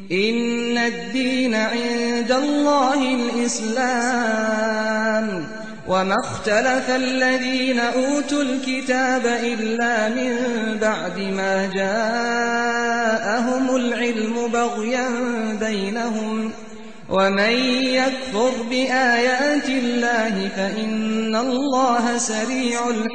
إن الدين عند الله الإسلام وما اختلف الذين أوتوا الكتاب إلا من بعد ما جاءهم العلم بغيا بينهم ومن يكفر بآيات الله فإن الله سريع الحساب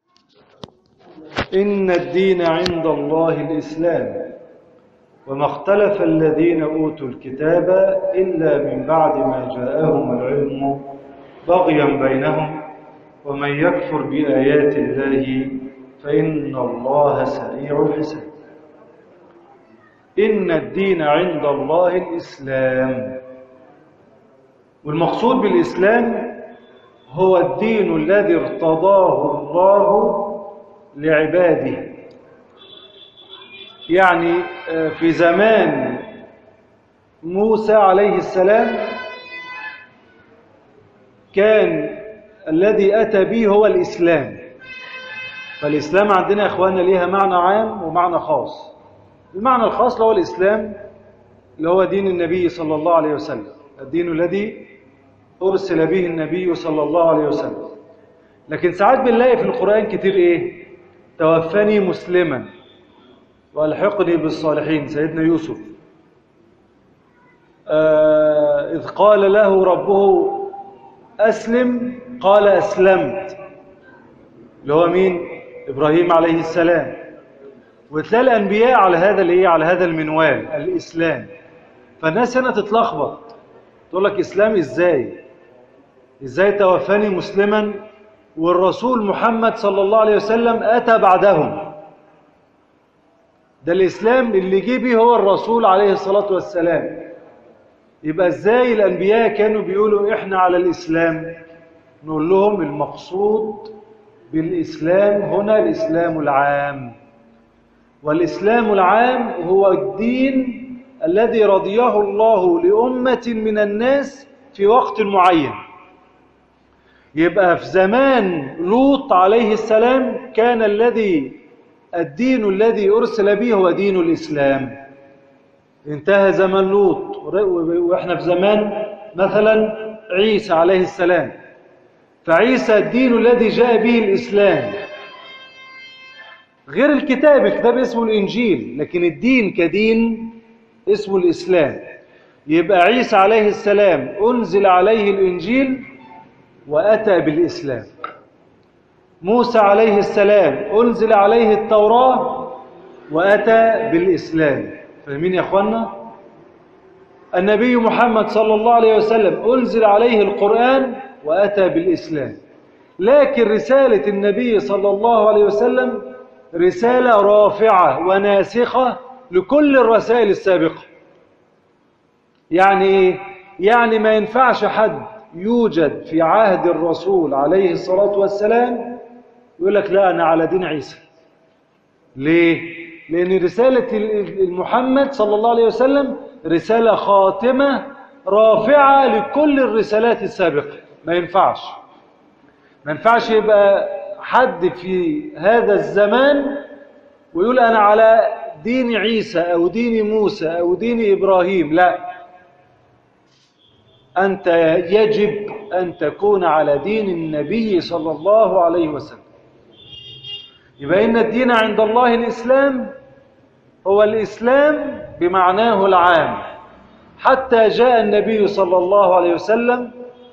إن الدين عند الله الإسلام وما اختلف الذين أوتوا الكتاب إلا من بعد ما جاءهم العلم بغيا بينهم ومن يكفر بآيات الله فإن الله سريع الحساب إن الدين عند الله الإسلام والمقصود بالإسلام هو الدين الذي ارتضاه الله لعباده يعني في زمان موسى عليه السلام كان الذي أتى به هو الإسلام فالإسلام عندنا يا إخواننا ليها معنى عام ومعنى خاص المعنى الخاص هو الإسلام اللي هو دين النبي صلى الله عليه وسلم الدين الذي أرسل به النبي صلى الله عليه وسلم لكن ساعات بنلاقي في القرآن كتير إيه توفني مسلما والحقني بالصالحين سيدنا يوسف آه إذ قال له ربه أسلم قال أسلمت اللي هو مين إبراهيم عليه السلام وتلاقي الأنبياء على هذا الإيه على هذا المنوال الإسلام فالناس هنا تتلخبط تقول لك إسلام إزاي إزاي توفاني مسلما والرسول محمد صلى الله عليه وسلم أتى بعدهم ده الإسلام اللي جه به هو الرسول عليه الصلاة والسلام يبقى ازاي الأنبياء كانوا بيقولوا إحنا على الإسلام نقول لهم المقصود بالإسلام هنا الإسلام العام والإسلام العام هو الدين الذي رضيه الله لأمة من الناس في وقت معين يبقى في زمان لوط عليه السلام كان الذي الدين الذي أرسل به هو دين الإسلام انتهى زمان لوط وإحنا في زمان مثلا عيسى عليه السلام فعيسى الدين الذي جاء به الإسلام غير الكتاب الكتاب اسمه الإنجيل لكن الدين كدين اسمه الإسلام يبقى عيسى عليه السلام أنزل عليه الإنجيل وأتى بالإسلام موسى عليه السلام أنزل عليه التوراة وأتى بالإسلام فاهمين يا أخوانا النبي محمد صلى الله عليه وسلم أنزل عليه القرآن وأتى بالإسلام لكن رسالة النبي صلى الله عليه وسلم رسالة رافعة وناسخة لكل الرسائل السابقة يعني إيه؟ يعني ما ينفعش حد يوجد في عهد الرسول عليه الصلاة والسلام يقول لك لا أنا على دين عيسى ليه؟ لأن رسالة المحمد صلى الله عليه وسلم رسالة خاتمة رافعة لكل الرسالات السابقة ما ينفعش ما ينفعش يبقى حد في هذا الزمان ويقول أنا على دين عيسى أو دين موسى أو دين إبراهيم لا أنت يجب أن تكون على دين النبي صلى الله عليه وسلم يبقى إن الدين عند الله الإسلام هو الإسلام بمعناه العام حتى جاء النبي صلى الله عليه وسلم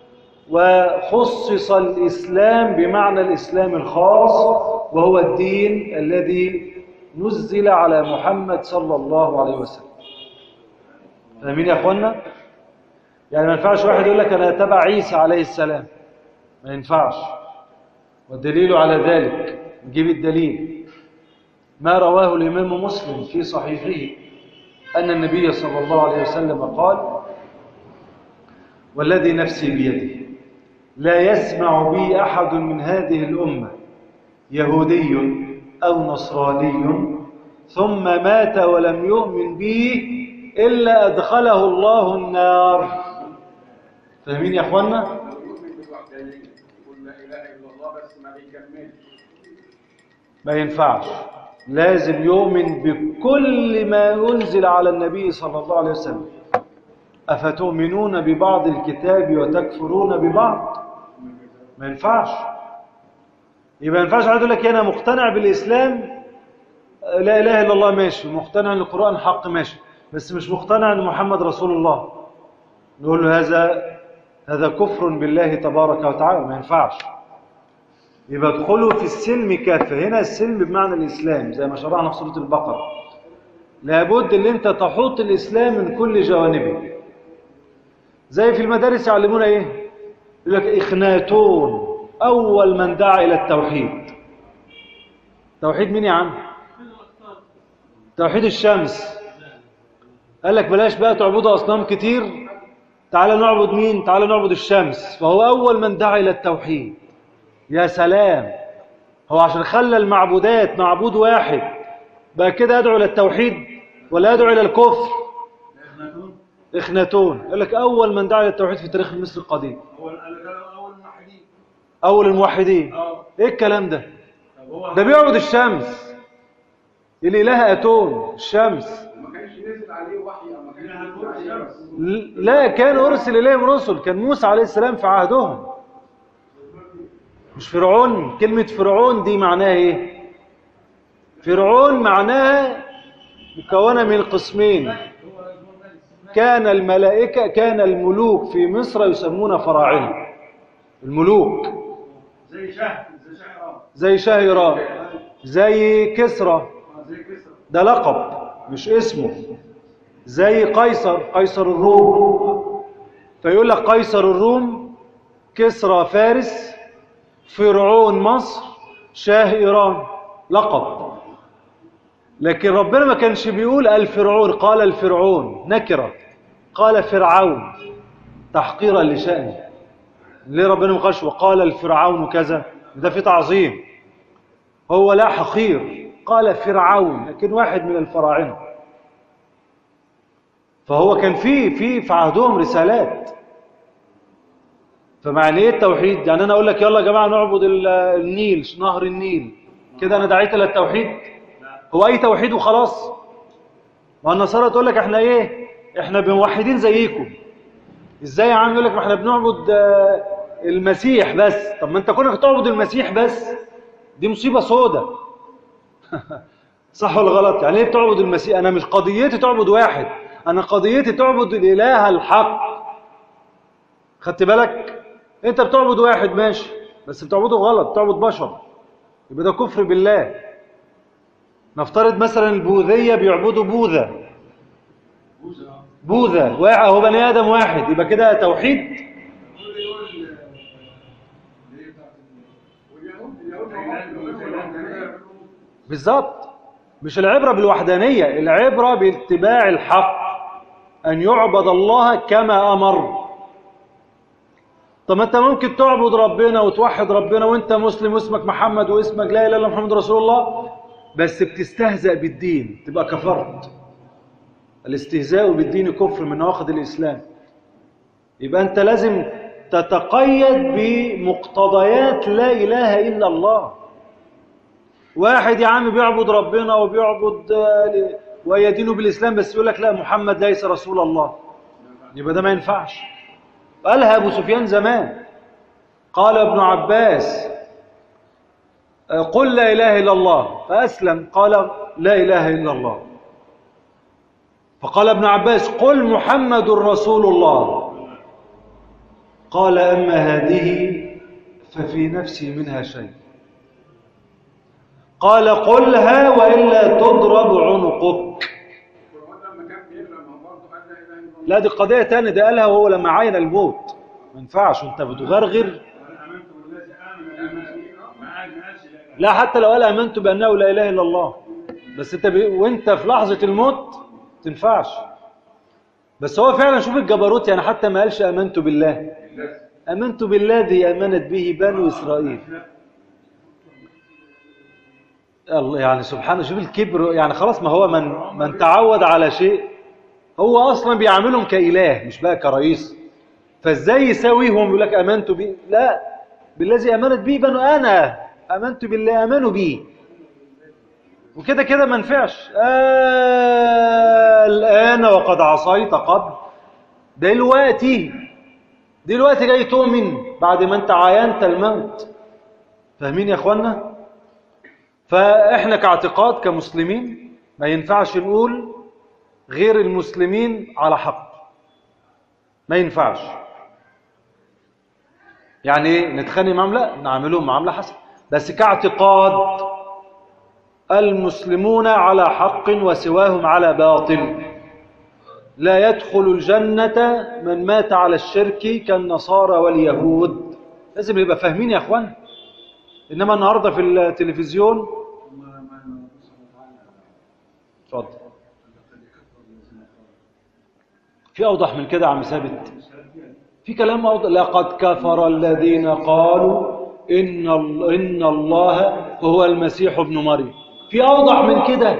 وخصص الإسلام بمعنى الإسلام الخاص وهو الدين الذي نزل على محمد صلى الله عليه وسلم فاهمين يا أخوانا؟ يعني ما ينفعش واحد يقول لك أنا تبع عيسى عليه السلام ما ينفعش والدليل على ذلك نجيب الدليل ما رواه الإمام مسلم في صحيحه أن النبي صلى الله عليه وسلم قال والذي نفسي بيده لا يسمع بي أحد من هذه الأمة يهودي أو نصراني ثم مات ولم يؤمن به إلا أدخله الله النار فاهمين يا أخوانا؟ يؤمن بالوحدانية يقول لا إله إلا الله بس ما بيكملش ما ينفعش لازم يؤمن بكل ما أنزل على النبي صلى الله عليه وسلم أفتؤمنون ببعض الكتاب وتكفرون ببعض ما ينفعش يبقى ما ينفعش واحد يقول لك أنا مقتنع بالإسلام لا إله إلا الله ماشي مقتنع أن القرآن حق ماشي بس مش مقتنع أن محمد رسول الله نقول له هذا هذا كفر بالله تبارك وتعالى ما ينفعش يبقى ادخلوا في السلم كافة هنا السلم بمعنى الإسلام زي ما شرحنا في سورة البقرة لابد ان انت تحط الإسلام من كل جوانبه زي في المدارس يعلمونا ايه يقول لك إخناتون أول من دعا إلى التوحيد توحيد مين يا عم توحيد الشمس قال لك بلاش بقى تعبدوا أصنام كتير تعالى نعبد مين تعالى نعبد الشمس فهو أول من دعا إلى التوحيد يا سلام هو عشان خلى المعبودات معبود واحد بقى كده يدعو إلى التوحيد ولا يدعو إلى الكفر إخناتون يقول لك أول من دعا إلى التوحيد في تاريخ مصر القديم اول اول الموحدين أول الموحدين اه إيه الكلام ده طب هو ده بيعبد الشمس الإله أتون الشمس ما كانش نزل عليه وحي او ما كانش نزل عليه لا كان أرسل إليهم رسل كان موسى عليه السلام في عهدهم مش فرعون كلمة فرعون دي معناها إيه فرعون معناها مكونة من قسمين كان الملائكة كان الملوك في مصر يسمون فراعنة الملوك زي شهد زي شهر اه زي شاهران زي كسرى آه، زي كسرى ده لقب مش اسمه زي قيصر قيصر الروم فيقول لك قيصر الروم كسرى فارس فرعون مصر شاه إيران لقب لكن ربنا ما كانش بيقول الفرعون قال الفرعون نكرة قال فرعون تحقيرا لشأنه ليه ربنا ما قالش وقال الفرعون كذا ده في تعظيم هو لا حقير قال فرعون لكن واحد من الفراعنه فهو كان في في في عهدهم رسالات فمعنى ايه التوحيد يعني انا اقول لك يلا يا جماعه نعبد ال- النيل نهر النيل كده انا دعيت الى التوحيد هو اي توحيد وخلاص ما النصارى تقول لك احنا ايه احنا موحدين زيكم ازاي يا عم يقول لك ما احنا بنعبد آه، المسيح بس طب ما انت كونك تعبد المسيح بس دي مصيبه سودة صح ولا غلط يعني ايه بتعبد المسيح انا مش قضيتي تعبد واحد انا قضيتي تعبد الاله الحق خدت بالك انت بتعبد واحد ماشي بس بتعبده غلط بتعبد بشر يبقى ده كفر بالله نفترض مثلا البوذية بيعبدوا بوذا بوزة اه بوذا واحد هو بني ادم واحد يبقى كده توحيد دول دول اللي هي بتاعت ال- واليهود اليهود اليهود بالظبط مش العبرة بالوحدانية العبرة باتباع الحق أن يعبد الله كما أمر طب ما أنت ممكن تعبد ربنا وتوحد ربنا وأنت مسلم واسمك محمد واسمك لا إله إلا الله محمد رسول الله بس بتستهزأ بالدين تبقى كفرت الاستهزاء بالدين كفر من نواقض الإسلام يبقى أنت لازم تتقيد بمقتضيات لا إله إلا الله واحد يا عم بيعبد ربنا وبيعبد آه، ل- ويدينه بالإسلام بس يقول لك لا محمد ليس رسول الله يبقى ده ما ينفعش قالها أبو سفيان زمان قال ابن عباس آه، قل لا إله إلا الله فأسلم قال لا إله إلا الله فقال ابن عباس قل محمد رسول الله قال أما هذه ففي نفسي منها شيء قال قلها وإلا تضرب عنقك فرعون لما كان بيغلب ما برضه قال لا اله الا الله لا دي قضية تانية ده قالها وهو لما عين الموت ما ينفعش وانت بتغرغر انا امنت بالذي امن بالمسيح ما قال ما قالش لا اله لا حتى لو قال آمنت بأنه لا إله إلا الله بس انت ب... وانت في لحظة الموت تنفعش بس هو فعلا شوف الجبروت يعني حتى ما قالش آمنت بالله آمنت بالذي آمنت به بنو إسرائيل الله يعني سبحانه شوف الكبر يعني خلاص ما هو من من تعود على شيء هو اصلا بيعاملهم كاله مش بقى كرئيس فازاي يساويهم يقول لك امنت بي لا بالذي امنت به بنو انا امنت بالله امنوا بي وكده كده ما نفعش آه الآن وقد عصيت قبل دلوقتي دلوقتي جاي تؤمن بعد ما انت عاينت الموت فاهمين يا اخوانا فاحنا كاعتقاد كمسلمين ما ينفعش نقول غير المسلمين على حق ما ينفعش يعني ايه نتخانق معاهم لا نعملهم معامله حسنه بس كاعتقاد المسلمون على حق وسواهم على باطل لا يدخل الجنة من مات على الشرك كالنصارى واليهود لازم يبقى فاهمين يا اخوان انما النهارده في التلفزيون اتفضل في اوضح من كده يا عم ثابت في كلام أوضح لقد كفر الذين قالوا ان ال- ان الله هو المسيح ابن مريم في اوضح من كده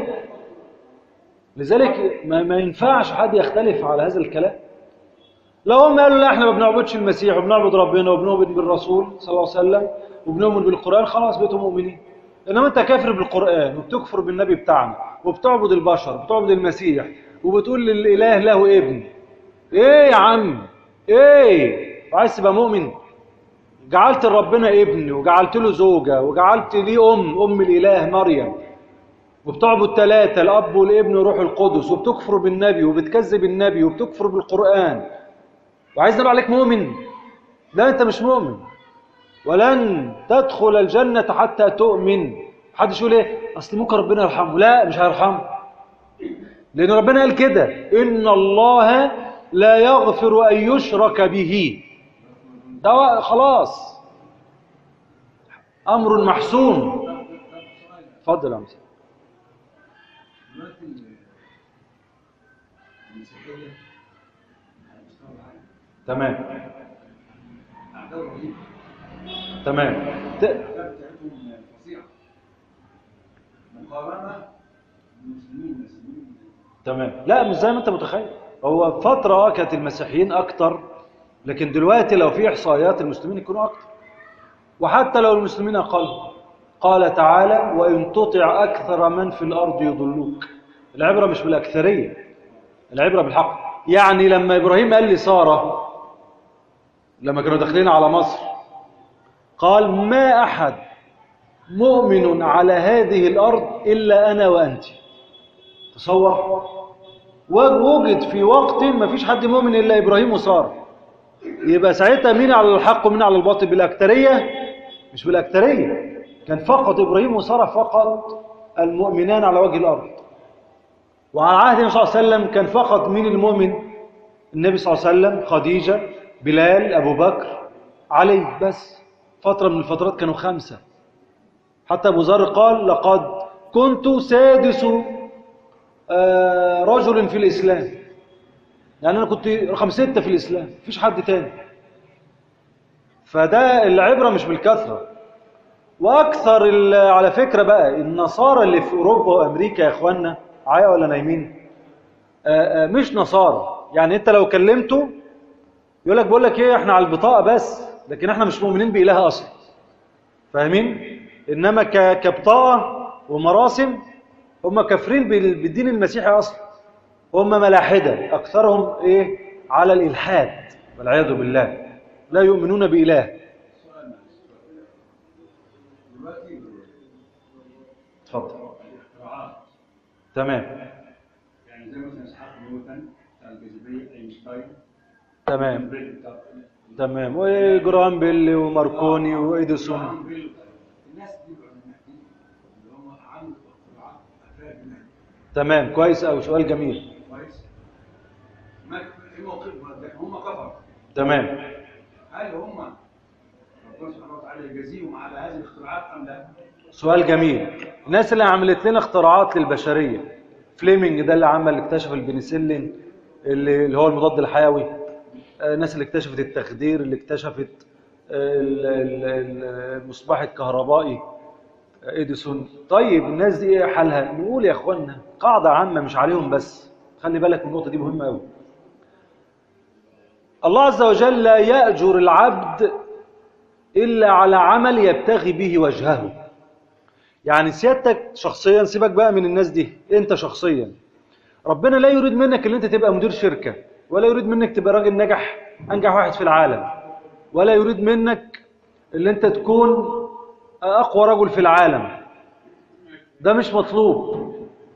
لذلك ما, ما ينفعش حد يختلف على هذا الكلام لو هم قالوا لا احنا ما بنعبدش المسيح وبنعبد ربنا وبنؤمن بالرسول صلى الله عليه وسلم وبنؤمن بالقرآن خلاص بقيتوا مؤمنين انما انت كافر بالقرآن وبتكفر بالنبي بتاعنا وبتعبد البشر وبتعبد المسيح وبتقول للاله له ابن ايه يا عم ايه عايز تبقى مؤمن جعلت لربنا ابن وجعلت له زوجة وجعلت ليه ام ام الاله مريم وبتعبد ثلاثة الأب والابن والروح القدس وبتكفر بالنبي وبتكذب النبي وبتكفر بالقرآن وعايز نبقى عليك مؤمن لا أنت مش مؤمن ولن تدخل الجنة حتى تؤمن محدش يقول ايه أصل ممكن ربنا يرحمه لا مش هيرحمه لأن ربنا قال كده إن الله لا يغفر أن يشرك به ده خلاص أمر محسوم اتفضل يا عم سيدي. دلوقتي المسيحية على مستوى العالم تمام أعداء رهيبة تمام ت- الأعداء بتاعتهم فظيعة مقارنة بالمسلمين المسلمين تمام لا مش زي ما انت متخيل هو فترة اه كانت المسيحيين اكتر لكن دلوقتي لو في احصائيات المسلمين يكونوا اكتر وحتى لو المسلمين اقل قال تعالى وان تطع اكثر من في الارض يضلوك العبرة مش بالاكثرية العبرة بالحق يعني لما ابراهيم قال لسارة لما كانوا داخلين على مصر قال ما احد مؤمن على هذه الارض الا انا وانت تصور وجد في وقت ما فيش حد مؤمن الا ابراهيم وساره يبقى ساعتها مين على الحق ومين على الباطل بالاكثريه مش بالاكثريه كان فقط ابراهيم وساره فقط المؤمنان على وجه الارض وعلى عهد النبي صلى الله عليه وسلم كان فقط مين المؤمن النبي صلى الله عليه وسلم خديجه بلال ابو بكر علي بس فتره من الفترات كانوا خمسه حتى ابو ذر قال لقد كنت سادس آه، رجل في الإسلام يعني أنا كنت رقم ستة في الإسلام مفيش حد تاني فده العبرة مش بالكثرة وأكثر ال- على فكرة بقى النصارى اللي في أوروبا وأمريكا يا إخوانا عايا ولا نايمين آه، آه، مش نصارى يعني أنت لو كلمته يقول لك بقول لك إيه إحنا على البطاقة بس لكن إحنا مش مؤمنين بإله أصلا فاهمين إنما ك- كبطاقة ومراسم هم كافرين بال- بالدين المسيحي اصلا هم ملاحده اكثرهم ايه على الالحاد والعياذ بالله لا يؤمنون باله سؤال معلش دلوقتي اتفضل الاختراعات تمام يعني زي مثلا اسحاق نيوتن بتاع الجاذبية اينشتاين تمام البيل بتاع تمام وجرام بيل وماركوني وايديسون جراهام بيل. الناس دي العلماء دي اللي هم عملوا اختراعات افاق تمام كويس قوي سؤال جميل كويس ما ايه موقفهم لكن هم كفروا تمام هل هم ربنا سبحانه وتعالى يجازيهم على هذه الاختراعات ام لا؟ سؤال جميل الناس اللي عملت لنا اختراعات للبشريه فليمنج ده اللي عمل اكتشف البنسلين اللي اللي هو المضاد الحيوي آه، الناس اللي اكتشفت التخدير اللي اكتشفت آه، ال- ال- ال- المصباح الكهربائي آه، اديسون طيب الناس دي ايه حالها نقول يا اخوانا قاعده عامه مش عليهم بس خلي بالك من النقطه دي مهمه قوي الله عز وجل لا يأجر العبد إلا على عمل يبتغي به وجهه يعني سيادتك شخصيا سيبك بقى من الناس دي انت شخصيا ربنا لا يريد منك ان انت تبقى مدير شركة ولا يريد منك تبقى راجل نجح انجح واحد في العالم ولا يريد منك ان انت تكون اقوى رجل في العالم ده مش مطلوب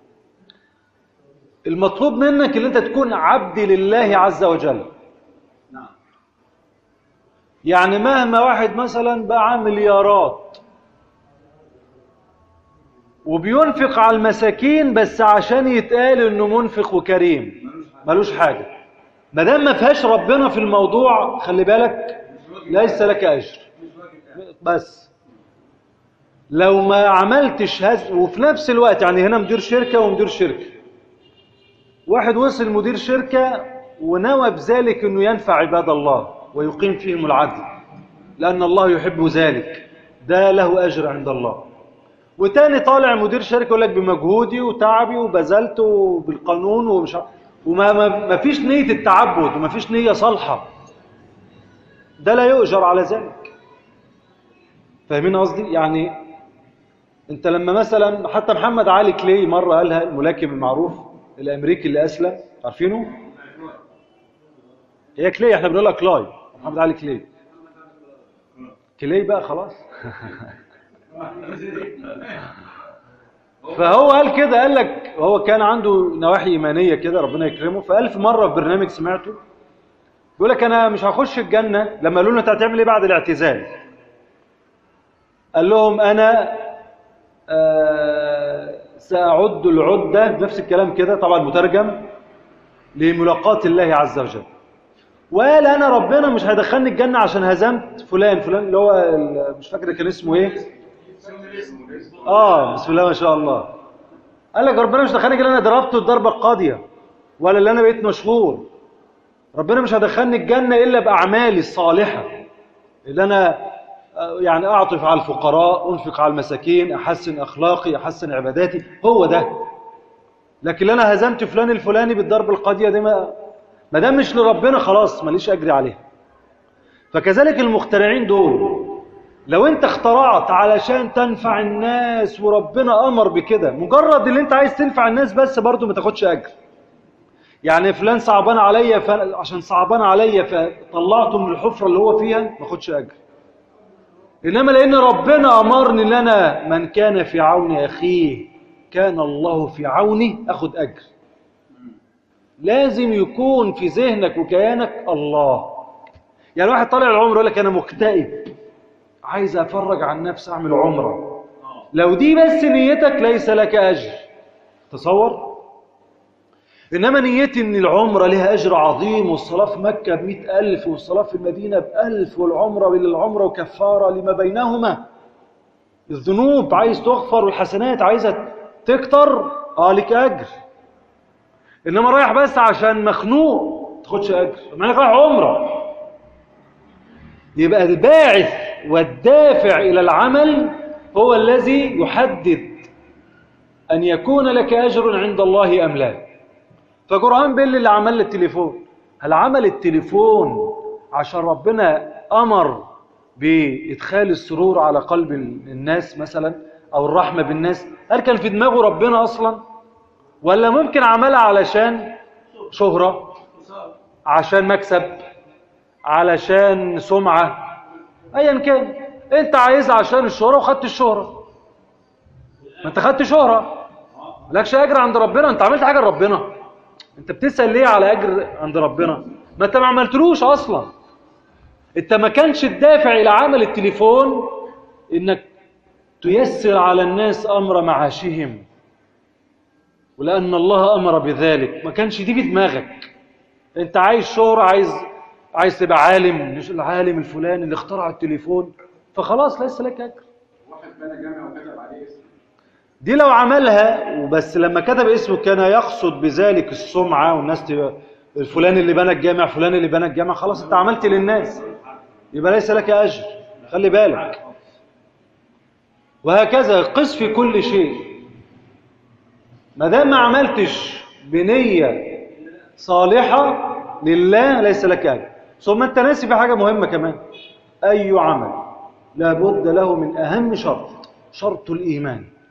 المطلوب منك ان انت تكون عبد لله عز وجل نعم يعني مهما واحد مثلا باع مليارات وبينفق على المساكين بس عشان يتقال انه منفق وكريم ملوش حاجة ما دام ما فيهاش ربنا في الموضوع خلي بالك ليس لك اجر بس لو ما عملتش هذا وفي نفس الوقت يعني هنا مدير شركة ومدير شركة واحد وصل مدير شركة ونوى بذلك انه ينفع عباد الله ويقيم فيهم العدل لأن الله يحب ذلك ده له أجر عند الله وتاني طالع مدير شركة يقول لك بمجهودي وتعبي وبذلت بالقانون ومش ع- وما ما ما فيش نية التعبد وما فيش نية صالحة ده لا يؤجر على ذلك فاهمين قصدي يعني انت لما مثلا حتى محمد علي كلاي مرة قالها الملاكم المعروف الامريكي اللي اسلم عارفينه هي كلاي احنا بنقولها كلاي محمد علي كلاي كلاي بقى خلاص فهو قال كده قال لك هو كان عنده نواحي ايمانيه كده ربنا يكرمه فقال في مره في برنامج سمعته بيقول لك انا مش هخش الجنه لما قالوا له انت هتعمل ايه بعد الاعتزال قال لهم انا آه ساعد العده نفس الكلام كده طبعا مترجم لملاقاة الله عز وجل وقال انا ربنا مش هيدخلني الجنه عشان هزمت فلان فلان اللي هو ال- مش فاكر كان اسمه ايه اه بسم الله ما شاء الله قال لك ربنا مش هيدخلني الجنه انا ضربته الضربه القاضيه ولا اللي انا بقيت مشهور ربنا مش هيدخلني الجنه الا باعمالي الصالحه اللي انا آه، يعني اعطف على الفقراء انفق على المساكين احسن اخلاقي احسن عباداتي هو ده لكن اللي انا هزمت فلان الفلاني بالضرب القاضيه دي ما ما دام مش لربنا خلاص ماليش اجري عليها فكذلك المخترعين دول لو انت اخترعت علشان تنفع الناس وربنا امر بكده مجرد اللي انت عايز تنفع الناس بس برضو ما تاخدش اجر يعني فلان صعبان عليا ف... عشان صعبان عليا فطلعته من الحفره اللي هو فيها ما اخدش اجر انما لان ربنا امرني ان انا من كان في عون اخيه كان الله في عوني اخد اجر لازم يكون في ذهنك وكيانك الله يعني واحد طالع العمره يقول لك انا مكتئب عايز افرج عن نفسي اعمل عمره لو دي بس نيتك ليس لك اجر تصور انما نيتي ان العمره لها اجر عظيم والصلاه في مكه بمئة الف والصلاه في المدينه بألف والعمره بالعمره وكفاره لما بينهما الذنوب عايز تغفر والحسنات عايزه تكتر اه لك اجر انما رايح بس عشان مخنوق ما تاخدش اجر مع انك رايح عمره يبقى الباعث والدافع الى العمل هو الذي يحدد ان يكون لك اجر عند الله ام لا فقرآن بيل اللي عمل التليفون هل عمل التليفون عشان ربنا امر بادخال السرور على قلب الناس مثلا او الرحمه بالناس هل كان في دماغه ربنا اصلا ولا ممكن عملها علشان شهرة عشان مكسب علشان سمعة ايا كان انت عايزها عشان الشهرة وخدت الشهرة ما انت خدت شهرة مالكش اجر عند ربنا انت عملت حاجة لربنا انت بتسأل ليه على اجر عند ربنا ما انت ما عملتلوش اصلا انت ما كانش الدافع الى عمل التليفون انك تيسر على الناس امر معاشهم ولأن الله أمر بذلك ما كانش دي في دماغك أنت عايز شهرة عايز عايز تبقى عالم مش العالم الفلاني اللي اخترع التليفون فخلاص ليس لك أجر واحد بنى جامع وكتب عليه اسم دي لو عملها وبس لما كتب اسمه كان يقصد بذلك السمعة والناس تبقى الفلان اللي بنى الجامع فلان اللي بنى الجامع خلاص انت عملت للناس يبقى ليس لك أجر خلي بالك وهكذا قس في كل شيء ما دام ما عملتش بنية صالحة لله ليس لك أجر ثم أنت ناسي في حاجة مهمة كمان أي عمل لابد له من أهم شرط شرط الإيمان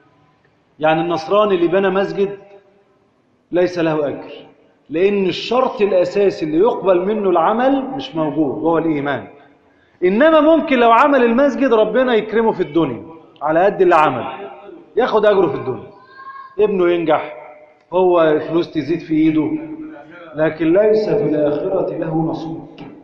يعني النصراني اللي بنى مسجد ليس له أجر لأن الشرط الأساسي اللي يقبل منه العمل مش موجود وهو الإيمان إنما ممكن لو عمل المسجد ربنا يكرمه في الدنيا على قد اللي عمل ياخد أجره في الدنيا ابنه ينجح هو فلوس تزيد في إيده لكن ليس في الآخرة له نصيب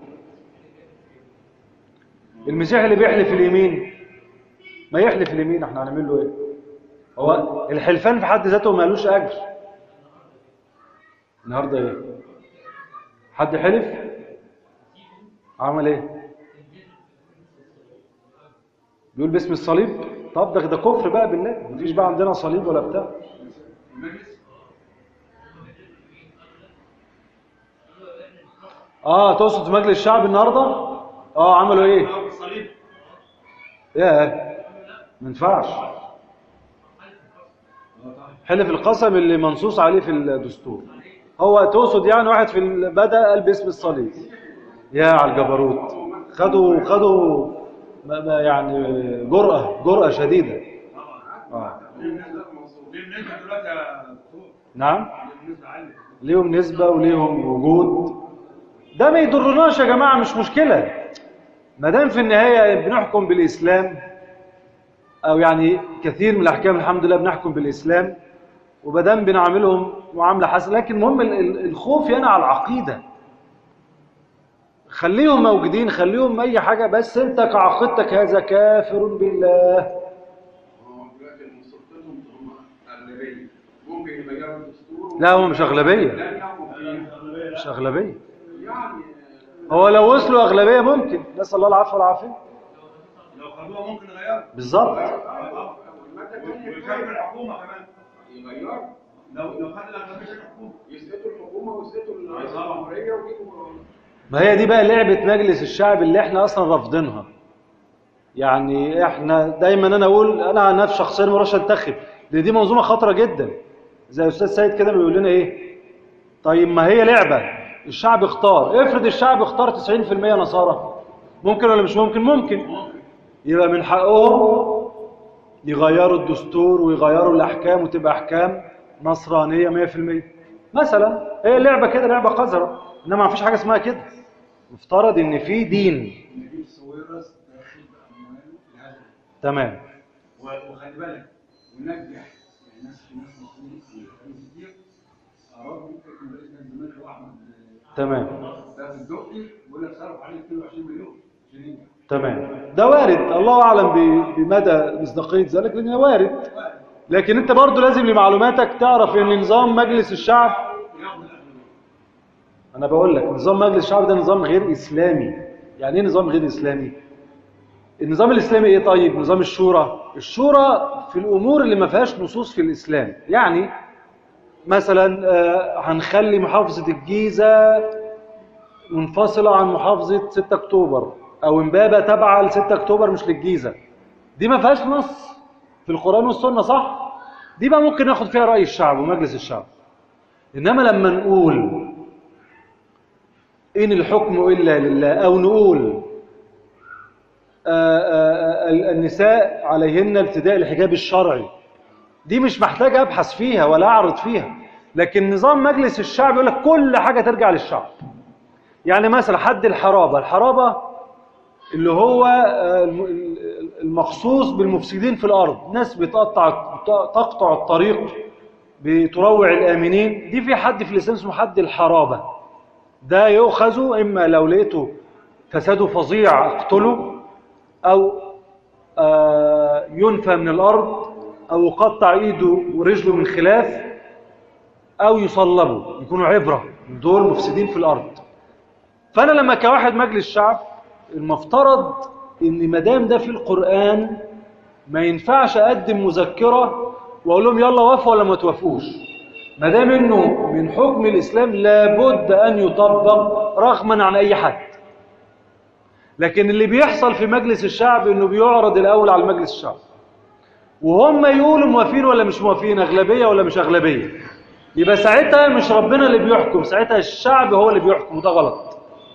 المسيح اللي بيحلف اليمين ما يحلف اليمين احنا هنعمل له ايه هو الحلفان في حد ذاته ما لوش اجر النهارده ايه حد حلف عمل ايه بيقول باسم الصليب طب ده ده كفر بقى بالله مفيش بقى عندنا صليب ولا بتاع المجلس اه تقصد في مجلس الشعب النهارده اه عملوا ايه الصليب ياه ما ينفعش حلف القسم اللي منصوص عليه في الدستور هو تقصد يعني واحد في ال- بدأ قال باسم الصليب يا على الجبروت خدوا خدوا ما- ما يعني جرأة جرأة شديدة آه. ليه بالنسبه ليه بالنسبه دلوقتي يا دكتور نعم ليه بالنسبه عاليه ليهم نسبة وليهم وجود ده ما يضرناش يا جماعة مش مشكلة ما دام في النهاية بنحكم بالإسلام أو يعني كثير من الأحكام الحمد لله بنحكم بالإسلام وما دام بنعاملهم معاملة حسنة لكن المهم ال- ال- الخوف هنا على العقيدة خليهم موجودين خليهم أي حاجة بس أنت كعقيدتك هذا كافر بالله هو دلوقتي المستقبلهم هم أغلبية ممكن يغيروا الدستور لا هم مش أغلبية لا يعملوا فيه مش أغلبية يعني هو لو وصلوا أغلبية ممكن نسأل الله العفو والعافية لو خدوها ممكن يغيروا بالظبط والمادة الثانية ويخلوا الحكومه كمان يغيروا لو لو خد الاغلبيه الحكومه يسقطوا الحكومة ويسقطوا رئيس الجمهورية ويجيبوا ما هي دي بقى لعبة مجلس الشعب اللي احنا اصلا رافضينها يعني احنا دايما انا اقول انا عن نفسي شخصيا ما اروحش انتخب لان دي منظومه خطره جدا زي استاذ سيد كده بيقول لنا ايه طيب ما هي لعبه الشعب اختار افرض الشعب اختار 90% نصارى ممكن ولا مش ممكن ممكن يبقى من حقهم يغيروا الدستور ويغيروا الاحكام وتبقى احكام نصرانيه 100% مثلا هي لعبه كده لعبه قذره انما ما فيش حاجه اسمها كده مفترض ان في دين نجيب سويرس داخل امواله لهذا تمام و- وخلي بالك ونجح يعني ناس في ناس مسؤولين كتير ارادوا يكون رئيس نادي الزمالك هو احمد تمام ده في الدقي بيقول لك صرف عليه 22 مليون عشان ينجح تمام ده وارد الله اعلم ب- بمدى مصداقيه ذلك لانه وارد لكن انت برضو لازم لمعلوماتك تعرف ان نظام مجلس الشعب ياخد الاغلبيه انا بقول لك نظام مجلس الشعب ده نظام غير اسلامي يعني ايه نظام غير اسلامي النظام الاسلامي ايه طيب نظام الشورى الشورى في الامور اللي ما فيهاش نصوص في الاسلام يعني مثلا آه، هنخلي محافظه الجيزه منفصله عن محافظه 6 اكتوبر او امبابه تابعه ل 6 اكتوبر مش للجيزه دي ما فيهاش نص في القران والسنه صح دي بقى ممكن ناخد فيها راي الشعب ومجلس الشعب انما لما نقول إن الحكم إلا لله أو نقول آه، آه، آه، النساء عليهن ابتداء الحجاب الشرعي دي مش محتاج أبحث فيها ولا أعرض فيها لكن نظام مجلس الشعب يقول لك كل حاجة ترجع للشعب يعني مثلا حد الحرابة الحرابة اللي هو آه، الم- المخصوص بالمفسدين في الأرض ناس بتقطع تقطع الطريق بتروع الآمنين دي في حد في الإسلام اسمه حد الحرابة ده يؤخذ إما لو لقيته فساده فظيع اقتله أو آه، ينفى من الأرض أو يقطع إيده ورجله من خلاف أو يصلبوا يكونوا عبرة دول مفسدين في الأرض فأنا لما كواحد مجلس شعب المفترض إن مدام ده في القرآن ما ينفعش أقدم مذكرة وأقول لهم يلا وافقوا ولا ما توافقوش ما دام انه من حكم الاسلام لابد ان يطبق رغما عن اي حد لكن اللي بيحصل في مجلس الشعب انه بيعرض الاول على مجلس الشعب وهم يقولوا موافقين ولا مش موافقين اغلبيه ولا مش اغلبيه يبقى ساعتها مش ربنا اللي بيحكم ساعتها الشعب هو اللي بيحكم وده غلط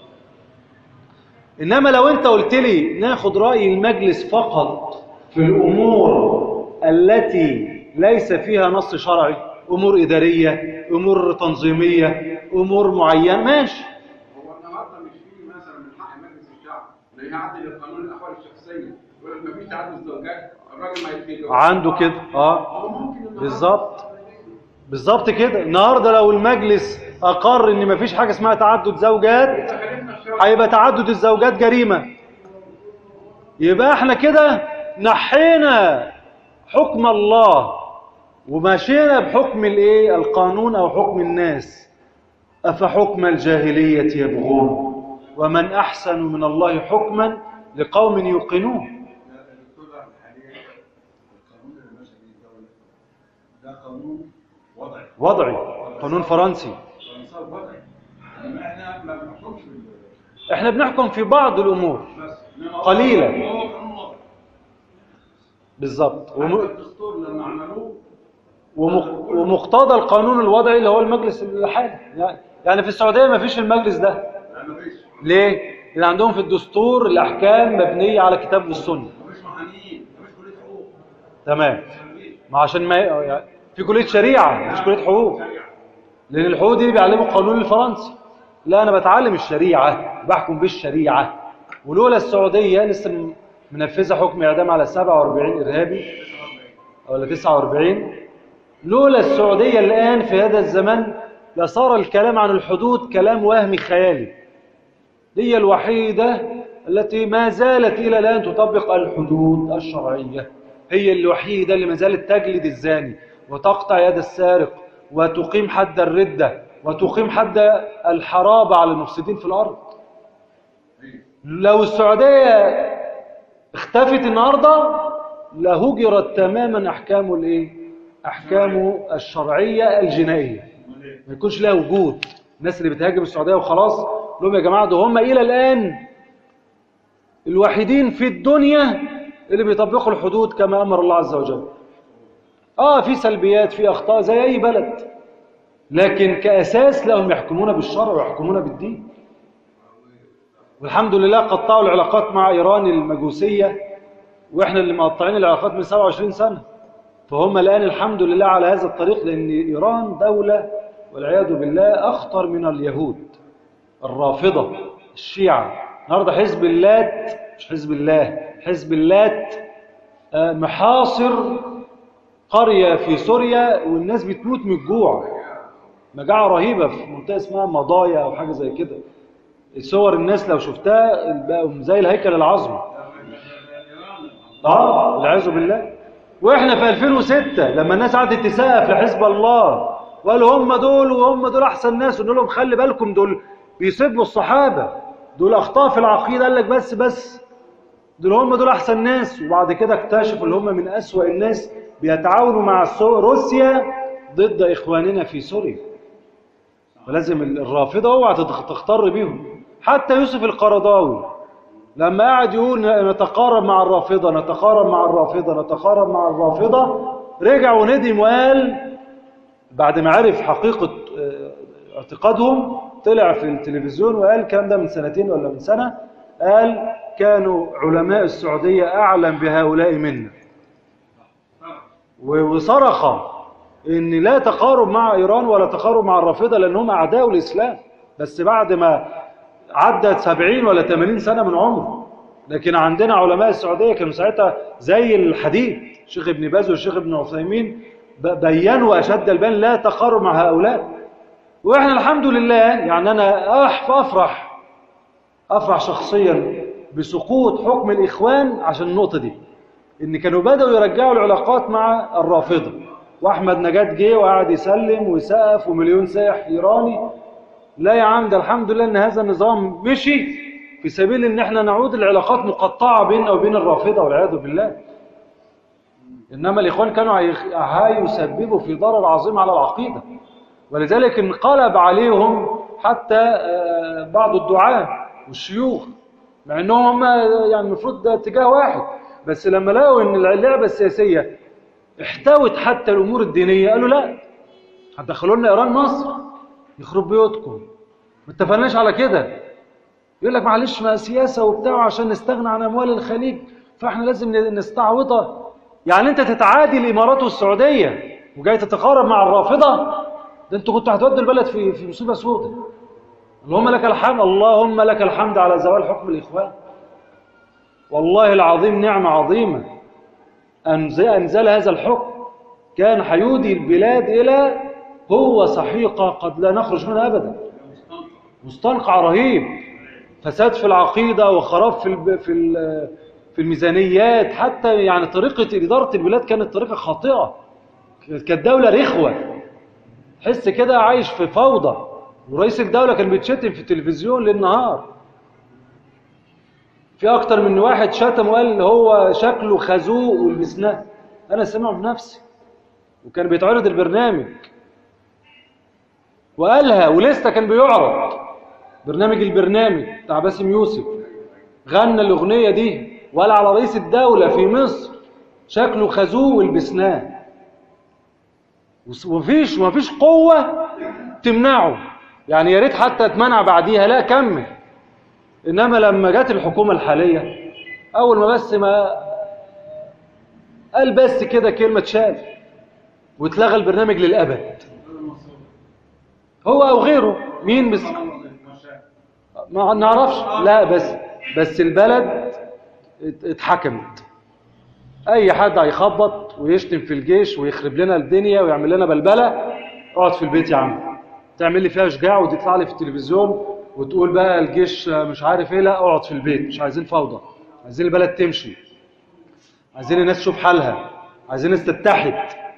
انما لو انت قلت لي ناخد راي المجلس فقط في الامور التي ليس فيها نص شرعي أمور إدارية أمور تنظيمية أمور معينة ماشي هو النهارده مش في مثلا من حق مجلس الشعب انه يعدل القانون الاحوال الشخصيه يقول لك مفيش تعدد زوجات الراجل ما يتجوز عنده كده اه هو ممكن النهارده بالظبط بالظبط كده النهارده لو المجلس اقر ان مفيش حاجه اسمها تعدد زوجات خلينا الشرع هيبقى تعدد الزوجات جريمه يبقى احنا كده نحينا حكم الله ومشينا بحكم الايه القانون او حكم الناس افحكم الجاهليه يبغون ومن احسن من الله حكما لقوم يوقنون الدكتور حاليا القانون اللي ماشي به الدوله ده قانون وضعي وضعي قانون فرنسي فرنساوي وضعي انما احنا ما بنحكمش بال احنا بنحكم في بعض الامور بس إنما هو- قليلا. هو قانون وضعي بالظبط حتى وم... الدستور لما عملوه ومق... ومقتضى القانون الوضعي اللي هو المجلس الحالي يعني- يعني في السعوديه ما فيش المجلس ده لا مفيش ليه؟ لان عندهم في الدستور الاحكام مبنيه على كتاب والسنه مفيش محامين مفيش كليه حقوق تمام مفيش ما عشان ما يعني في كليه شريعه مش كليه حقوق لان الحقوق دي بيعلموا القانون الفرنسي لا انا بتعلم الشريعه بحكم بالشريعه ولولا السعوديه لسه م- منفذه حكم اعدام على 47 ارهابي ولا 49 لولا السعوديه الان في هذا الزمن لصار الكلام عن الحدود كلام وهمي خيالي هي الوحيده التي ما زالت الى الان تطبق الحدود الشرعيه هي الوحيده اللي ما زالت تجلد الزاني وتقطع يد السارق وتقيم حد الرده وتقيم حد الحرابه على المفسدين في الارض لو السعوديه اختفت النهارده لهجرت تماما احكام الايه احكام الشرعيه الجنائيه ما يكونش لها وجود الناس اللي بتهاجم السعوديه وخلاص لهم يا جماعه ده هم الى الان الوحيدين في الدنيا اللي بيطبقوا الحدود كما امر الله عز وجل اه في سلبيات في اخطاء زي اي بلد لكن كاساس لهم يحكمون بالشرع ويحكمون بالدين والحمد لله قطعوا العلاقات مع ايران المجوسيه واحنا اللي مقطعين العلاقات من 27 سنه فهم الان الحمد لله على هذا الطريق لان ايران دوله والعياذ بالله اخطر من اليهود الرافضه الشيعه النهارده حزب اللات مش حزب الله حزب اللات آه، محاصر قريه في سوريا والناس بتموت من الجوع مجاعه رهيبه في منطقه اسمها مضايا او حاجه زي كده صور الناس لو شفتها بقوا زي الهيكل العظمي اه والعياذ بالله واحنا في 2006 لما الناس قعدت تسقف لحزب الله وقالوا هم دول وهم دول احسن ناس ونقول لهم خلي بالكم دول بيسبوا الصحابه دول اخطاء في العقيده قال لك بس بس دول هم دول احسن ناس وبعد كده اكتشفوا اللي هم من اسوأ الناس بيتعاونوا مع السو- روسيا ضد اخواننا في سوريا ولازم الرافضه اوعى تتخ- تختار بيهم حتى يوسف القرضاوي لما قعد يقول نتقارب مع الرافضه نتقارب مع الرافضه نتقارب مع الرافضه رجع وندم وقال بعد ما عرف حقيقه آه، اعتقادهم طلع في التلفزيون وقال الكلام ده من سنتين ولا من سنه قال كانوا علماء السعوديه اعلم بهؤلاء منا و- وصرخ ان لا تقارب مع ايران ولا تقارب مع الرافضه لانهم اعداء الاسلام بس بعد ما عدت 70 ولا 80 سنه من عمره لكن عندنا علماء السعوديه كانوا ساعتها زي الحديد الشيخ ابن باز والشيخ ابن عثيمين ب- بينوا اشد البيان لا تقارب مع هؤلاء واحنا الحمد لله يعني انا أح- افرح افرح شخصيا بسقوط حكم الاخوان عشان النقطه دي ان كانوا بداوا يرجعوا العلاقات مع الرافضه واحمد نجاد جه وقعد يسلم ويسقف ومليون سائح ايراني لا يا عم ده الحمد لله ان هذا النظام مشي في سبيل ان احنا نعود العلاقات مقطعه بيننا وبين الرافضه والعياذ بالله انما الاخوان كانوا هيخ- هيسببوا في ضرر عظيم على العقيده ولذلك انقلب عليهم حتى آه، بعض الدعاة والشيوخ مع انهم هم يعني المفروض ده اتجاه واحد بس لما لقوا ان اللعبه السياسيه احتوت حتى الامور الدينيه قالوا لا هتدخلوا لنا ايران مصر يخرب بيوتكم ما اتفقناش على كده يقول لك معلش ما سياسه وبتاع عشان نستغنى عن اموال الخليج فاحنا لازم نستعوضها يعني انت تتعادي الامارات والسعوديه وجاي تتقارب مع الرافضه ده انتوا كنتوا هتودوا البلد في في مصيبه سوداء اللهم لك الحمد اللهم لك الحمد على زوال حكم الاخوان والله العظيم نعمه عظيمه أنزل, أنزل هذا الحكم كان حيودي البلاد إلى هو صحيقة قد لا نخرج منها أبدا مستنقع رهيب فساد في العقيدة وخراب في الب... في ال... في الميزانيات حتى يعني طريقة إدارة البلاد كانت طريقة خاطئة كانت دولة رخوة تحس كده عايش في فوضى ورئيس الدولة كان بيتشتم في التلفزيون للنهار في أكتر من واحد شتم وقال هو شكله خازوق ولبسناه أنا سمعه بنفسي وكان بيتعرض البرنامج وقالها ولسه كان بيعرض برنامج البرنامج بتاع باسم يوسف غنى الأغنية دي وقال على رئيس الدولة في مصر شكله خازوق ولبسناه ومفيش مفيش قوة تمنعه يعني يا ريت حتى اتمنع بعديها لا كمل انما لما جت الحكومه الحاليه اول ما بس ما قال بس كده كلمه شال واتلغى البرنامج للابد هو او غيره مين بس ما نعرفش لا بس بس البلد اتحكمت اي حد هيخبط ويشتم في الجيش ويخرب لنا الدنيا ويعمل لنا بلبله اقعد في البيت يا عم تعمل لي فيها شجاع وتطلع لي في التلفزيون وتقول بقى الجيش مش عارف ايه لا اقعد في البيت مش عايزين فوضى عايزين البلد تمشي عايزين الناس تشوف حالها عايزين الناس تتحد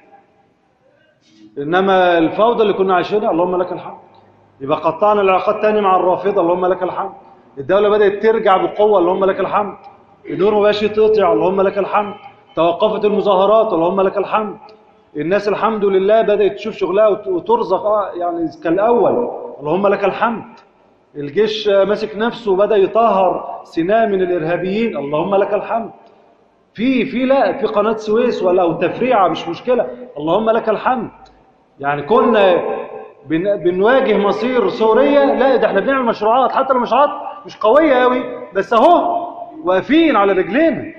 انما الفوضى اللي كنا عايشينها اللهم لك الحمد يبقى قطعنا العلاقات تاني مع الرافضه اللهم لك الحمد الدوله بدات ترجع بقوه اللهم لك الحمد النور ما بقاش يتقطع اللهم لك الحمد توقفت المظاهرات اللهم لك الحمد الناس الحمد لله بدات تشوف شغلها وترزق يعني كالاول اللهم لك الحمد الجيش ماسك نفسه وبدا يطهر سيناء من الارهابيين اللهم لك الحمد في في لا في قناه سويس ولا او تفريعه مش مشكله اللهم لك الحمد يعني كنا بن بنواجه مصير سوريا لا ده احنا بنعمل مشروعات حتى المشروعات مش قويه قوي بس اهو واقفين على رجلينا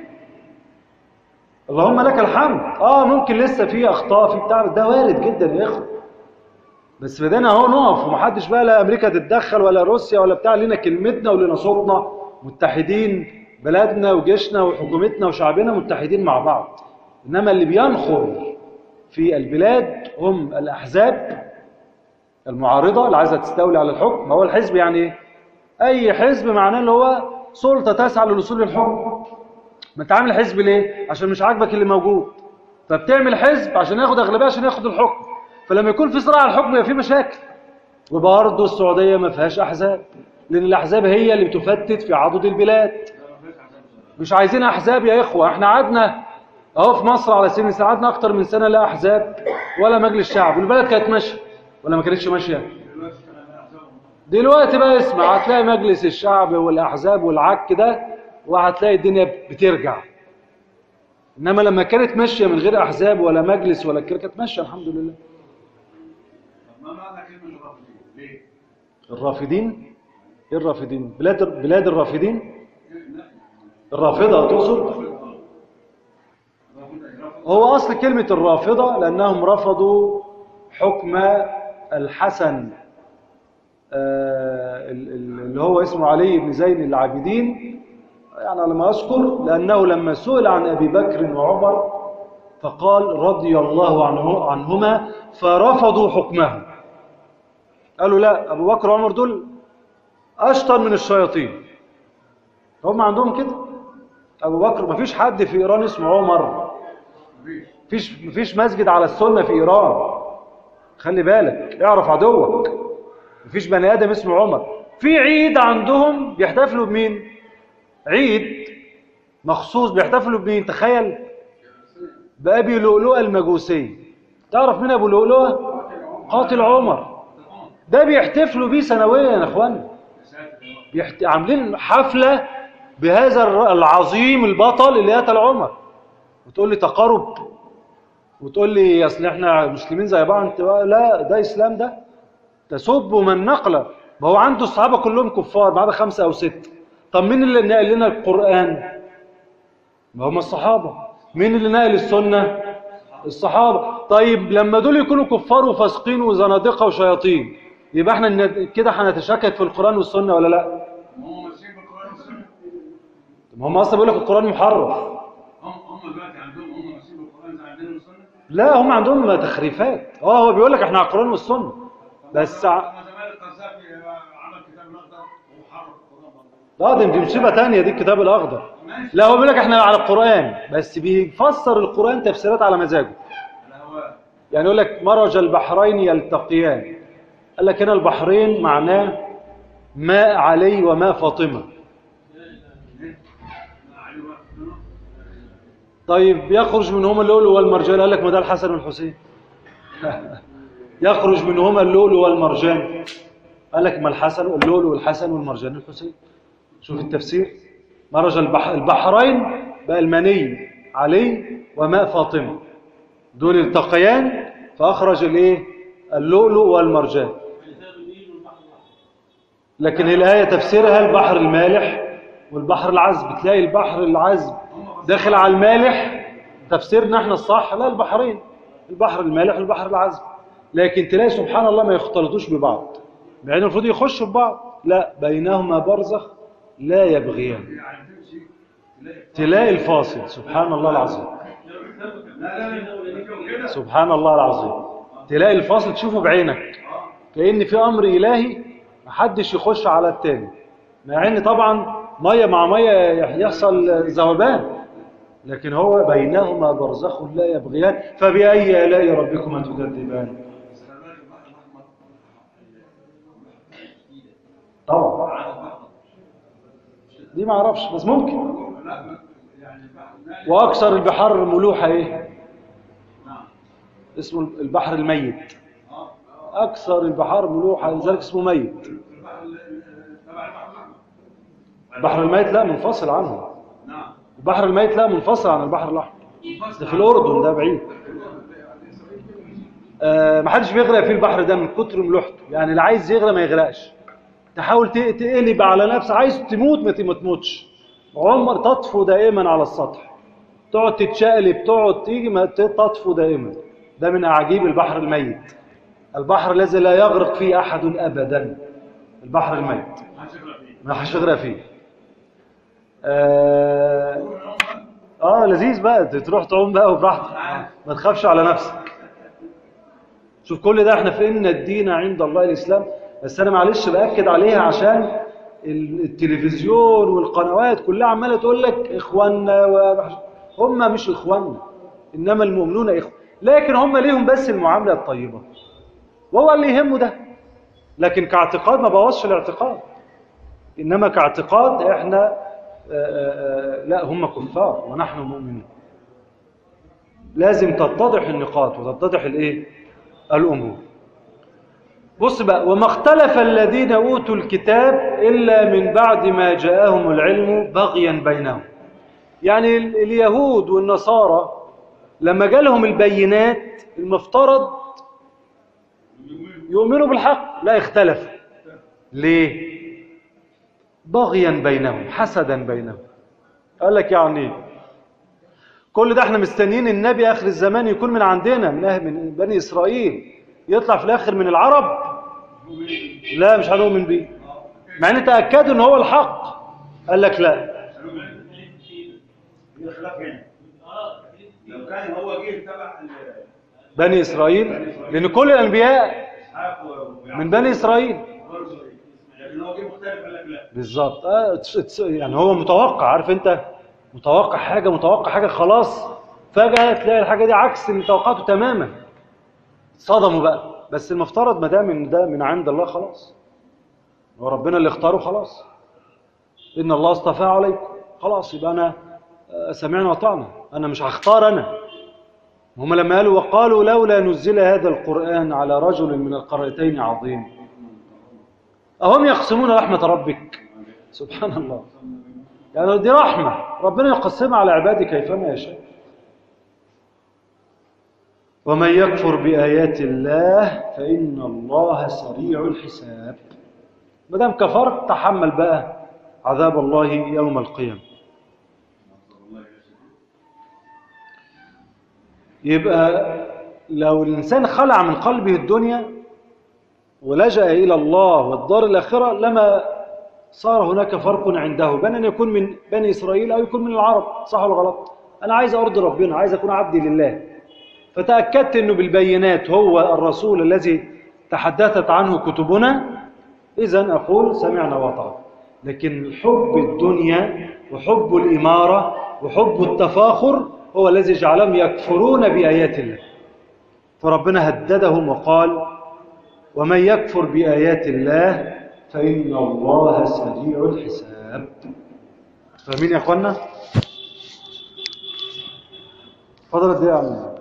اللهم لك الحمد اه ممكن لسه في اخطاء في بتاع ده وارد جدا يا اخوه بس بدينا اهو نقف ومحدش بقى لا امريكا تتدخل ولا روسيا ولا بتاع لنا كلمتنا ولنا صوتنا متحدين بلدنا وجيشنا وحكومتنا وشعبنا متحدين مع بعض انما اللي بينخر في البلاد هم الاحزاب المعارضه اللي عايزه تستولي على الحكم هو الحزب يعني ايه اي حزب معناه اللي هو سلطه تسعى للوصول للحكم ما انت عامل حزب ليه عشان مش عاجبك اللي موجود فبتعمل حزب عشان ياخد اغلبيه عشان ياخد الحكم فلما يكون في صراع على الحكم يبقى في مشاكل وبرضه السعوديه ما فيهاش احزاب لان الاحزاب هي اللي بتفتت في عضد البلاد مش عايزين احزاب يا اخوه احنا قعدنا اهو في مصر على سبيل المثال قعدنا اكتر من سنه لا احزاب ولا مجلس شعب والبلد كانت ماشيه ولا ما كانتش ماشيه دلوقتي بقى اسمع هتلاقي مجلس الشعب والاحزاب والعك ده وهتلاقي الدنيا بترجع انما لما كانت ماشيه من غير احزاب ولا مجلس ولا كده كانت ماشيه الحمد لله ما معنى كلمة الرافضين؟ ليه؟ الرافدين ايه الرافدين بلاد بلاد الرافدين الرافضه تقصد هو اصل كلمه الرافضه لانهم رفضوا حكم الحسن آه، ال- ال- اللي هو اسمه علي بن زين العابدين يعني على ما اذكر لانه لما سئل عن ابي بكر وعمر فقال رضي الله عنه عنهما فرفضوا حكمه قالوا لا ابو بكر وعمر دول اشطر من الشياطين هم عندهم كده ابو بكر ما فيش حد في ايران اسمه عمر فيش مفيش مسجد على السنه في ايران خلي بالك اعرف عدوك مفيش بني ادم اسمه عمر في عيد عندهم بيحتفلوا بمين عيد مخصوص بيحتفلوا بمين تخيل بابي لؤلؤه المجوسي تعرف مين ابو لؤلؤه قاتل عمر ده بيحتفلوا بيه سنويا يا اخوانا بيحت... عاملين حفله بهذا الر- العظيم البطل اللي قتل عمر وتقول لي تقارب وتقول لي اصل احنا مسلمين زي بعض انت بقى لا ده اسلام ده تسب من نقله ما هو عنده الصحابه كلهم كفار ما عدا خمسه او سته طب مين اللي نقل لنا القران ما هم الصحابه مين اللي نقل السنة الصحابة طيب لما دول يكونوا كفار وفاسقين وزنادقة وشياطين يبقى احنا ن- كده هنتشكك في القرآن والسنة ولا لا هم ماشيين بالقران والسنه طب هم اصلا بيقول لك القرآن محرف هم هم دلوقتي عندهم هم ماشيين بالقران زي عندنا والسنه لا هم عندهم تخريفات اه هو بيقول لك احنا على القرآن والسنة بس ع- لما زمان القذافي عمل كتاب الاخضر وحرف القران برضه لا دي دي مصيبة تانية دي الكتاب الأخضر لا هو بيقول لك احنا على القرآن بس بيفسر القرآن تفسيرات على مزاجه على هواه يعني يقول لك مرج البحرين يلتقيان قال لك هنا البحرين معناه ماء علي وماء فاطمة علي بقى طيب يخرج منهما اللؤلؤ والمرجان قال لك ما ده الحسن والحسين يخرج منهما اللؤلؤ والمرجان قال لك ما الحسن اللؤلؤ والحسن والمرجان الحسين شوف التفسير مرج البح البحرين بقى المني علي وماء فاطمة دول التقيان فأخرج الايه اللؤلؤ والمرجان لكن الآية تفسيرها البحر المالح والبحر العذب تلاقي البحر العذب داخل على المالح تفسيرنا احنا الصح لا البحرين البحر المالح والبحر العذب لكن تلاقي سبحان الله ما يختلطوش ببعض مع ان المفروض يخشوا ببعض لا بينهما برزخ لا يبغيان يعني تمشي تلاقي الفاصل سبحان الله العظيم لا لا لا كده سبحان الله العظيم تلاقي الفاصل تشوفه بعينك كأن في أمر إلهي محدش يخش على التاني مع ان طبعا مية مع مية يحصل ذوبان لكن هو بينهما برزخ لا يبغيان فبأي آلاء ربكما تكذبان طبعا دي ما اعرفش بس ممكن واكثر البحار ملوحه ايه اسمه البحر الميت اكثر البحار ملوحه لذلك اسمه ميت البحر الميت لا منفصل عنه نعم البحر الميت لا منفصل عن البحر الاحمر ده في الاردن ده بعيد آه ما حدش بيغرق في البحر ده من كتر ملوحته يعني اللي عايز يغرق ما يغرقش تحاول ت- تقلب على نفسك عايز تموت ما ت- ما تموتش عمر تطفو دائما على السطح تقعد تتشقلب تقعد تيجي ما ت- تطفو دائما ده من اعاجيب البحر الميت البحر الذي لا يغرق فيه احد ابدا البحر الميت ما حدش يغرق فيه آه, اه لذيذ بقى تروح تعوم بقى وبراحتك ما تخافش على نفسك شوف كل ده احنا في ان الدين عند الله الاسلام بس انا معلش باكد عليها عشان ال- التلفزيون والقنوات كلها عماله تقول لك اخواننا ومحش- هم مش اخواننا انما المؤمنون اخوه لكن هم ليهم بس المعامله الطيبه وهو اللي يهمه ده لكن كاعتقاد ما بوظش الاعتقاد انما كاعتقاد احنا آه، آه، آه، لا هم كفار ونحن مؤمنون لازم تتضح النقاط وتتضح الايه الامور بص بقى وما اختلف الذين اوتوا الكتاب الا من بعد ما جاءهم العلم بغيا بينهم يعني ال- اليهود والنصارى لما جالهم البينات المفترض يؤمنوا بالحق لا اختلفوا ليه بغيا بينهم حسدا بينهم قال لك يعني إيه؟ كل ده احنا مستنيين النبي اخر الزمان يكون من عندنا من أهل من بني اسرائيل يطلع في الاخر من العرب لا مش هنؤمن بيه مع ان تاكدوا ان هو الحق قال لك لا في خلاف هنا لو كان هو جه تبع بني اسرائيل لان كل الانبياء اسحاق ويعقوب من بني اسرائيل برضه لكن هو جه مختلف قال لك لا بالظبط آه تس- تس- يعني هو متوقع عارف انت متوقع حاجه متوقع حاجه خلاص فجاه تلاقي الحاجه دي عكس اللي توقعته تماما صدموا بقى بس المفترض ما دام ان ده من عند الله خلاص هو ربنا اللي اختاره خلاص ان الله اصطفى عليكم خلاص يبقى انا آه، سمعنا وطعنا انا مش هختار انا هم لما قالوا وقالوا لولا نزل هذا القرآن على رجل من القريتين عظيم أهم يقسمون رحمة ربك سبحان الله يعني دي رحمة ربنا يقسمها على عباده كيفما يشاء ومن يكفر بآيات الله فإن الله سريع الحساب ما دام كفرت تحمل بقى عذاب الله يوم القيامة يبقى لو الإنسان خلع من قلبه الدنيا ولجأ إلى الله والدار الآخرة لما صار هناك فرق عنده بين أن يكون من بني إسرائيل أو يكون من العرب صح ولا غلط أنا عايز أرضي ربنا عايز أكون عبدي لله فتأكدت أنه بالبينات هو الرسول الذي تحدثت عنه كتبنا إذا أقول سمعنا وطعنا لكن حب الدنيا وحب الإمارة وحب التفاخر هو الذي جعلهم يكفرون بآيات الله فربنا هددهم وقال ومن يكفر بآيات الله فإن الله سريع الحساب فمين يا أخوانا؟ فضل الدقيقة يا عم